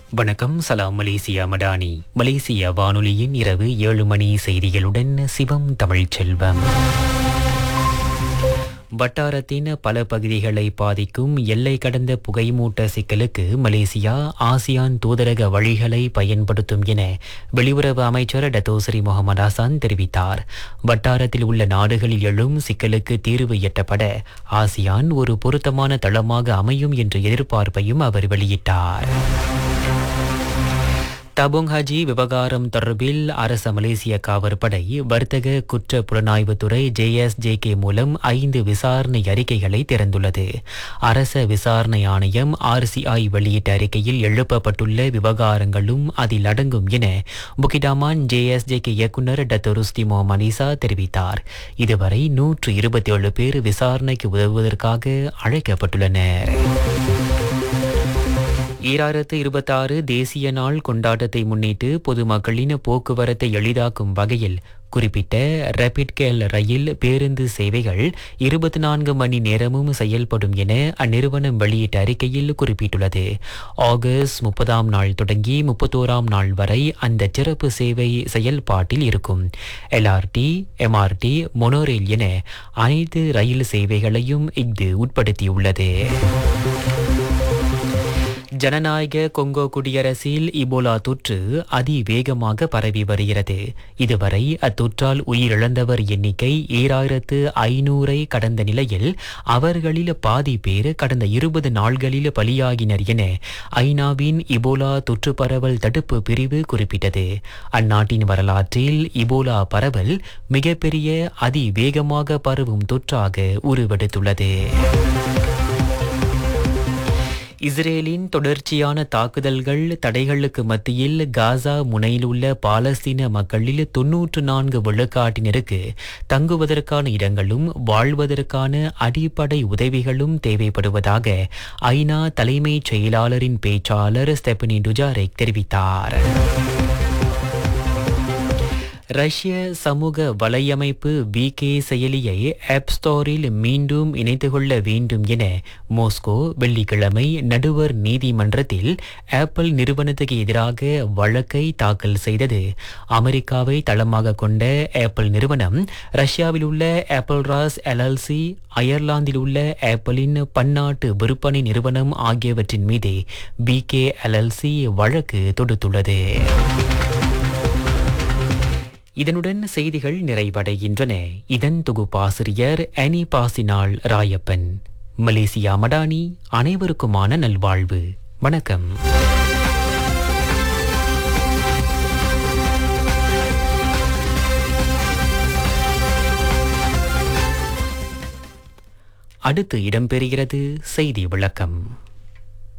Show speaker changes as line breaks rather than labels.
வணக்கம் சலாம் Malaysia Madani Malaysia வானொலியின் இரவு ஏழு மணி செய்திகளுடன் சிவம் தமிழ்ச் செல்வம் வட்டாரத்தின் பல பகுதிகளை பாதிக்கும் எல்லை கடந்த புகைமூட்ட சிக்கலுக்கு மலேசியா ஆசியான் தூதரக வழிகளை பயன்படுத்தும் என வெளியுறவு அமைச்சர் டத்தோசரி முகமது ஹசான் தெரிவித்தார் வட்டாரத்தில் உள்ள நாடுகளில் எழும் சிக்கலுக்கு தீர்வு எட்டப்பட ஆசியான் ஒரு பொருத்தமான தளமாக அமையும் என்ற எதிர்பார்ப்பையும் அவர் வெளியிட்டார் தபுங் ஹஜி விவகாரம் தொடர்பில் அரச மலேசிய காவற்படை வர்த்தக குற்ற புலனாய்வுத்துறை ஜேஎஸ்ஜேகே மூலம் ஐந்து விசாரணை அறிக்கைகளை திறந்துள்ளது அரச விசாரணை ஆணையம் ஆர்சிஐ வெளியிட்ட அறிக்கையில் எழுப்பப்பட்டுள்ள விவகாரங்களும் அதில் அடங்கும் என புக்கிடாமான் ஜேஎஸ்ஜேகே இயக்குநர் டத்து ருஸ்தி மொஹமனிசா தெரிவித்தார் இதுவரை நூற்று இருபத்தி ஏழு பேர் விசாரணைக்கு உதவுவதற்காக அழைக்கப்பட்டுள்ளனர் ஈராயிரத்து இருபத்தாறு தேசிய நாள் கொண்டாட்டத்தை முன்னிட்டு பொதுமக்களின் போக்குவரத்தை எளிதாக்கும் வகையில் குறிப்பிட்ட ரேபிட் கேல் ரயில் பேருந்து சேவைகள் இருபத்தி நான்கு மணி நேரமும் செயல்படும் என அந்நிறுவனம் வெளியிட்ட அறிக்கையில் குறிப்பிட்டுள்ளது ஆகஸ்ட் முப்பதாம் நாள் தொடங்கி முப்பத்தோராம் நாள் வரை அந்த சிறப்பு சேவை செயல்பாட்டில் இருக்கும் எல்ஆர்டி எம்ஆர்டி மொனோரேல் என அனைத்து ரயில் சேவைகளையும் இது உட்படுத்தியுள்ளது ஜனநாயக கொங்கோ குடியரசில் இபோலா தொற்று அதிவேகமாக பரவி வருகிறது இதுவரை அத்தொற்றால் உயிரிழந்தவர் எண்ணிக்கை ஏழாயிரத்து ஐநூறை கடந்த நிலையில் அவர்களில் பாதி பேர் கடந்த இருபது நாள்களில் பலியாகினர் என ஐநாவின் இபோலா தொற்று பரவல் தடுப்பு பிரிவு குறிப்பிட்டது அந்நாட்டின் வரலாற்றில் இபோலா பரவல் மிகப்பெரிய அதிவேகமாக பரவும் தொற்றாக உருவெடுத்துள்ளது இஸ்ரேலின் தொடர்ச்சியான தாக்குதல்கள் தடைகளுக்கு மத்தியில் காசா முனையில் உள்ள பாலஸ்தீன மக்களில் தொன்னூற்று நான்கு விழுக்காட்டினருக்கு தங்குவதற்கான இடங்களும் வாழ்வதற்கான அடிப்படை உதவிகளும் தேவைப்படுவதாக ஐநா தலைமைச் செயலாளரின் பேச்சாளர் ஸ்டெபனி டுஜாரெக் தெரிவித்தார் ரஷ்ய சமூக வலையமைப்பு விகே செயலியை ஆப் ஸ்டோரில் மீண்டும் இணைத்து கொள்ள வேண்டும் என மோஸ்கோ வெள்ளிக்கிழமை நடுவர் நீதிமன்றத்தில் ஆப்பிள் நிறுவனத்துக்கு எதிராக வழக்கை தாக்கல் செய்தது அமெரிக்காவை தளமாக கொண்ட ஆப்பிள் நிறுவனம் ரஷ்யாவில் உள்ள ஆப்பிள் ராஸ் எல்எல்சி அயர்லாந்தில் உள்ள ஆப்பிளின் பன்னாட்டு விற்பனை நிறுவனம் ஆகியவற்றின் மீது பிகே எல்எல்சி வழக்கு தொடுத்துள்ளது இதனுடன் செய்திகள் நிறைவடைகின்றன இதன் தொகுப்பாசிரியர் அனி பாசினாள் ராயப்பன் மலேசியா மடானி அனைவருக்குமான நல்வாழ்வு வணக்கம் அடுத்து இடம்பெறுகிறது செய்தி விளக்கம்